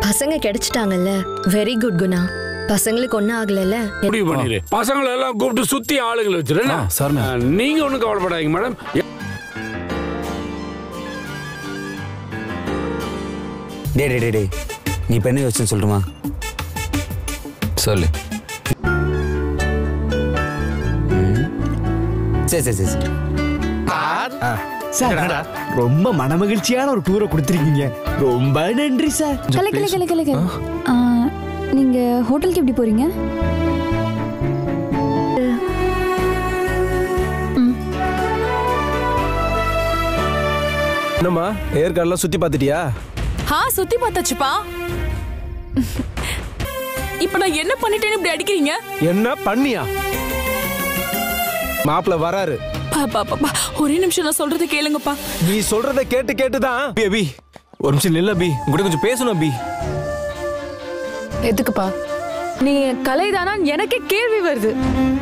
பசங்க கிடைச்சிட்டாங்கல்ல very good Guna பசங்களுக்கு ஒன்றும் ஆகலைல்ல முடிவு பண்ணிடு பசங்களை எல்லாம் கூப்பிட்டு சுத்தி ஆளுங்களை வச்சிருங்க ஆ, சரிண்ணே. நீங்க ஒண்ணும் கவலைப்படாதீங்க மேடம் டே டே டே டே நீ இப்போ என்ன யோசிச்சுன்னு சொல்லுமா சொல்லு சரி சரி சரி சரி சார் ரொம்ப மனமகிழ்ச்சியான ஒரு டூரை கொடுத்துருக்கீங்க ரொம்ப நன்றி சார் கலை கலை கலை கலை கலை ஆ, நீங்க ஹோட்டலுக்கு எப்படி போறீங்க என்னம்மா ஏற்காடுலாம் சுத்தி பார்த்துட்டியா ஆ சுத்தி பார்த்தாச்சுப்பா இப்ப நான் என்ன பண்ணிட்டேன்னு இப்படி அடிக்கிறீங்க என்ன பண்ணியா மாப்பிள்ள வராரு பா, பா, பா, பா. ஒரே நிமிஷம் நான் சொல்றதை கேளுங்கப்பா நீ சொல்றத கேட்டு கேட்டு தான் அபி ஒரு நிமிஷம் நில்ல அபி உங்ககிட்ட கொஞ்சம் பேசணும் அபி எதுக்குப்பா நீ கலைதானா எனக்கே கேள்வி வருது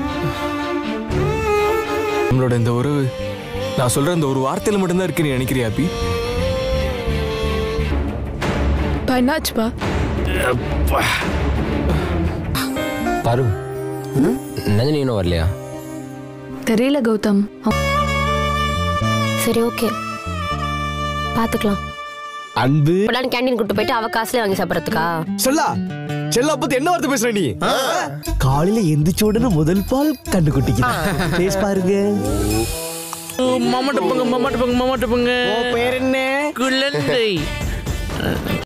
நம்மளோட இந்த உறவு நான் சொல்ற இந்த ஒரு வார்த்தையில மட்டும்தான் இருக்கு நீ நினைக்கிறியா அபி பா என்னாச்சுப்பா பாரு நந்தினி இன்னும் வரலையா தெரியல கௌதம் சரி ஓகே பாத்துக்கலாம் அன்பு இப்பதான் கேண்டீன் கூட்டு போயிட்டு அவ காசுல வாங்கி சாப்பிடறதுக்கா சொல்லா செல்லா பத்தி என்ன வார்த்தை பேசுற நீ காலையில எந்திரிச்ச உடனே முதல் பால் கண்டு குட்டிக்கு பேஸ் பாருங்க மமாட்ட பங்க மமாட்ட பங்க மமாட்ட பங்க பேர் என்ன குழந்தை